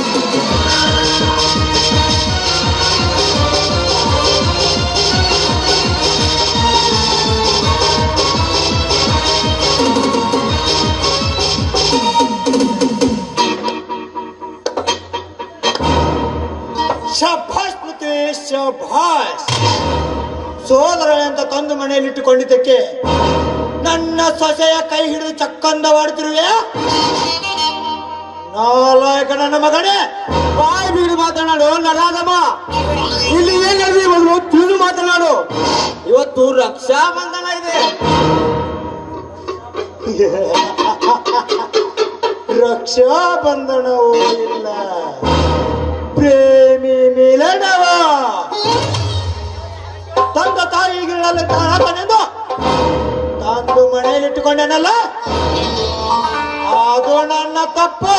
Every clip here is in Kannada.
ಶಭಾಷ್ ಪೃಥ್ವಿ ಶಭಾಷ್ ಸೋದರ ಅಂತ ತಂದು ಮನೆಯಲ್ಲಿ ಇಟ್ಟುಕೊಂಡಿದ್ದಕ್ಕೆ ನನ್ನ ಸೊಸೆಯ ಕೈ ಹಿಡಿದು ಚಕ್ಕಂದವಾಡ್ತಿರುವೆ ನಾಲಾಯಕ ನನ್ನ ಮಗನೇ ಬಾಯಿ ಬೀಡು ಮಾತನಾಡು ನರಾದಮ್ಮ ಇಲ್ಲಿ ಏನ್ ನಡೆದಿ ಬಂದ್ರು ತಿಳಿದು ಮಾತನಾಡು ಇವತ್ತು ರಕ್ಷಾ ಬಂಧನ ಇದೆ ರಕ್ಷಾ ಬಂಧನವೂ ಇಲ್ಲ ಪ್ರೇಮಿ ಮಿಲನವ ತಂದ ತಾಯಿಗಳಲ್ಲಿ ತಾತನೆಂದು ತಂದು ಮನೆಯಲ್ಲಿಟ್ಟುಕೊಂಡೇನಲ್ಲ ಅದು ನನ್ನ ತಪ್ಪು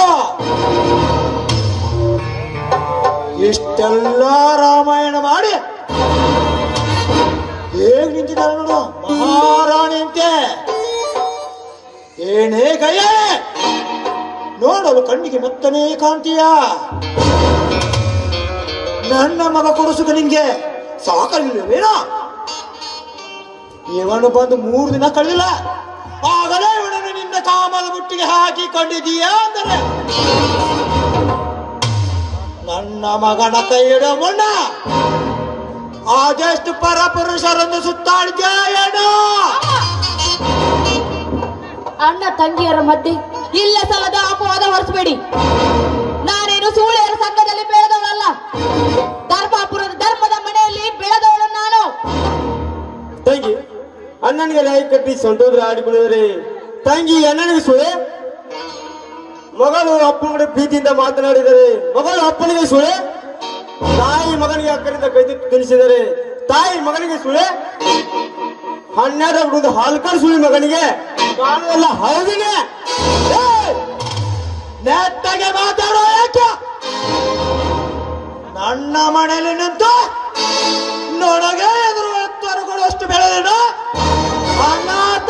ಇಷ್ಟೆಲ್ಲ ರಾಮಾಯಣ ಮಾಡಿ ಹೇಗ್ ನಿಂತಿದ್ದಾರೆ ನೋಡು ಮಹಾರಾಣಿ ಅಂತೆ ಏನೇ ಗಯ ನೋಡಲು ಕಣ್ಣಿಗೆ ಮೆತ್ತನೇ ಕಾಣ್ತೀಯ ನನ್ನ ಮಗ ಕೊಡಿಸುಗ ನಿಂಗೆ ಸಾಕಲಿಲ್ಲವೇನೋ ಇವನು ಬಂದು ಮೂರು ದಿನ ಕಳೆದಿಲ್ಲ ಆಗಲೇ ಇವನನ್ನು ನಿನ್ನ ಕಾಮದ ಬುಟ್ಟಿಗೆ ಹಾಕಿಕೊಂಡಿದೀಯ ಅಂದರೆ ನನ್ನ ಮಗನ ಕೈ ಇಡೋ ಮುನ್ನ ಆದಷ್ಟು ಪರಪುರುಷರನ್ನು ಸುತ್ತಾಡಿದ್ಯಾ ಏನೋ ಅಣ್ಣ ತಂಗಿಯರ ಮಧ್ಯೆ ಇಲ್ಲ ಸಲದ ಅಪವಾದ ಹೊರಿಸಬೇಡಿ ನಾನೇನು ಸೂಳೆಯರ ಸಂಘದಲ್ಲಿ ಬೆಳೆದವಳಲ್ಲ ಧರ್ಮಾಪುರದ ಧರ್ಮದ ಮನೆಯಲ್ಲಿ ಬೆಳೆದವಳು ನಾನು ತಂಗಿ ಅಣ್ಣನಿಗೆ ರಾಯಿ ಕಟ್ಟಿ ಸಂತೋದ್ರ ಆಡಿಕೊಂಡಿದ್ರೆ ತಂಗಿ ಅಣ್ಣನಿಗೆ ಸುಳೆ ಮಗಳು ಅಪ್ಪನ ಕಡೆ ಪ್ರೀತಿಯಿಂದ ಮಾತನಾಡಿದರೆ ಮಗಳು ಅಪ್ಪನಿಗೆ ಸುಳೆ ತಾಯಿ ಮಗನಿಗೆ ಅಕ್ಕರಿಂದ ಕೈ ತುತ್ತು ತಿನ್ನಿಸಿದರೆ ತಾಯಿ ಮಗನಿಗೆ ಸುಳೆ ಹನ್ನೆರಡು ಹುಡುಗ ಹಾಲು ಕರ್ ಸುಳಿ ಮಗನಿಗೆ ಕಾಲೆಲ್ಲ ಹೌದಿಗೆ ನೆಟ್ಟಗೆ ಮಾತಾಡೋ ಯಾಕೆ ನನ್ನ ಮನೆಯಲ್ಲಿ ನಿಂತು ನನಗೆ ಎದುರು ಎತ್ತರಗೊಳ್ಳಷ್ಟು ಬೆಳೆದೇನು ಅನಾಥ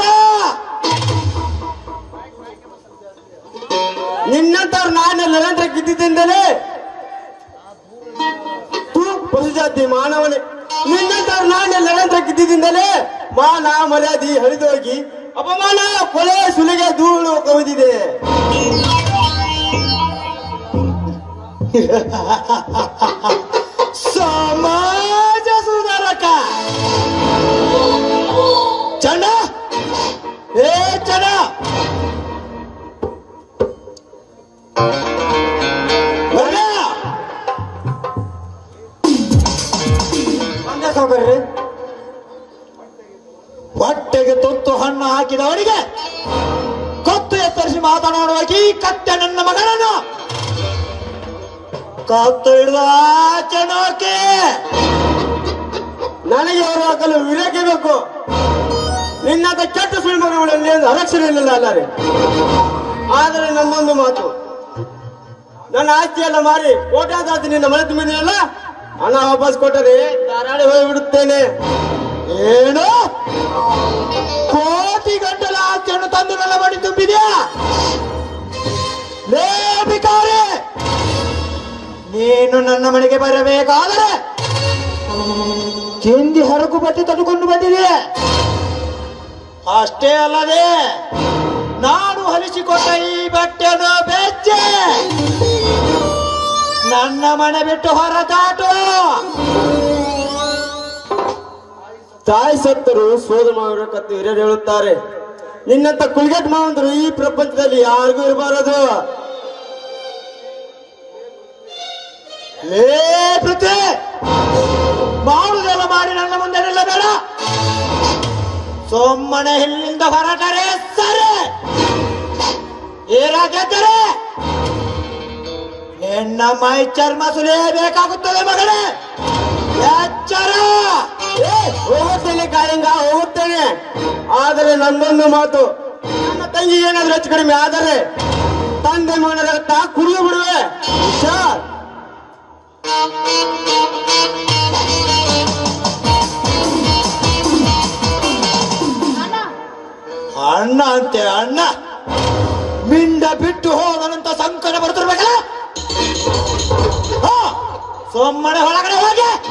ನಿನ್ನಂತವ್ರು ನಾನು ನಿರಂತರ ಕಿದ್ದಿದ್ದೇನೆ ತೂ ಪಶುಜಾತಿ ಮಾನವನೇ ನಿನ್ನಂತವ್ರು ನಾನು ನಿರಂತರ ಕಿದ್ದಿದ್ದೇನೆ ಮಾನ ಮರ್ಯಾದಿ ಹರಿದೋಗಿ ಅಪಮಾನ ಕೊಲೆ ಸುಲಿಗೆ ಧೂಳು ಕವಿದಿದೆ ಸಮಾಜ ಸುಧಾರಕ ಚಂಡ ಏ ಚಂಡ ಬರ್ಲ? ಬಂದೆ ಸಾವುಕಾರ್ರಿ ಹೊಟ್ಟೆಗೆ ತುತ್ತು ಹಣ್ಣು ಹಾಕಿದವನಿಗೆ ಕತ್ತು ಎತ್ತರಿಸಿ ಮಾತನಾಡುವ ಈ ಕತ್ತೆ ನನ್ನ ಮಗನನ್ನು ಕತ್ತು ಹಿಡಿದ ಆಚೆ ನೋಕೆ ನನಗೆ ಅವರು ಹಾಕಲು ವಿವೇಕ ಬೇಕು ನಿನ್ನಂತ ಕೆಟ್ಟ ಸುಳ್ಳು ಮಗಗಳಲ್ಲಿ ಒಂದು ಅರಕ್ಷಣೆ ಇಲ್ಲ ಅಲ್ಲಾರೆ ಆದರೆ ನನ್ನೊಂದು ಮಾತು ನನ್ನ ಆಸ್ತಿ ಎಲ್ಲ ಮಾರಿ ಕೋಟ್ಯಾದಾತಿ ನಿನ್ನ ಮನೆ ತುಂಬಿದೆಯಲ್ಲ ಹಣ ವಾಪಸ್ ಕೊಟ್ಟರೆ ಧಾರಾಳಿ ಹೋಗಿಬಿಡುತ್ತೇನೆ ಏನು ಕೋಟಿ ಗಂಟಲ ಆಸ್ತಿಯನ್ನು ತಂದು ನನ್ನ ಮಡಿ ತುಂಬಿದ್ಯಾ ಲೇ ಭಿಕಾರಿ ನೀನು ನನ್ನ ಮನೆಗೆ ಬರಬೇಕಾದರೆ ತಿಂದಿ ಹರಕು ಬಟ್ಟೆ ತಂದುಕೊಂಡು ಬಂದಿದೆ ಅಷ್ಟೇ ಅಲ್ಲದೆ ನಾನು ಹಲಿಸಿಕೊಟ್ಟ ಈ ಬಟ್ಟೆಯನ್ನು ಬೆಚ್ಚೆ ನನ್ನ ಮನೆ ಬಿಟ್ಟು ಹೊರತಾಟು ತಾಯಿ ಸತ್ತರು ಸೋದ ಮಾವರ ಕತ್ತು ಹಿರಿಯರು ಹೇಳುತ್ತಾರೆ ನಿನ್ನಂತ ಕುಲ್ಗೆಟ್ ಮಾವಂತರು ಈ ಪ್ರಪಂಚದಲ್ಲಿ ಯಾರಿಗೂ ಇರಬಾರದು ಲೇ ಪೃಥ್ವಿ ಮಾಡುದೆಲ್ಲ ಮಾಡಿ ನನ್ನ ಮುಂದೆ ನಿಲ್ಲಬೇಡ ಸೊಮ್ಮನೆ ಇಲ್ಲಿಂದ ಹೊರಟರೆ ಸರಿ ಏರಾಗೆದ್ದರೆ ನಿನ್ನ ಮೈ ಚರ್ಮ ಸುಲಿಯಬೇಕಾಗುತ್ತದೆ ಮಗನೇ ಎಚ್ಚರ ಏ, ಹೋಗುತ್ತೇನೆ ಕಾಯಂಗ ಹೋಗುತ್ತೇನೆ ಆದರೆ ನನ್ನೊಂದು ಮಾತು ನನ್ನ ತಂಗಿ ಏನಾದ್ರೂ ಹೆಚ್ಚು ಕಡಿಮೆ ಆದರೆ ತಂದೆ ಮಗನ ರಕ್ತ ಕುಡಿದು ಬಿಡುವೆ ಹುಷಾರ್ ಅಣ್ಣ ಅಣ್ಣ ಅಂತೆ ಅಣ್ಣ ಮಿಂಡ ಬಿಟ್ಟು ಹೋದನಂತ ಸಂಕಟ ಬರ್ತಿರ್ಬೇಕಲ್ಲ ಸೋಮನೆ ಒಳಗಡೆ ಹೋಗಿ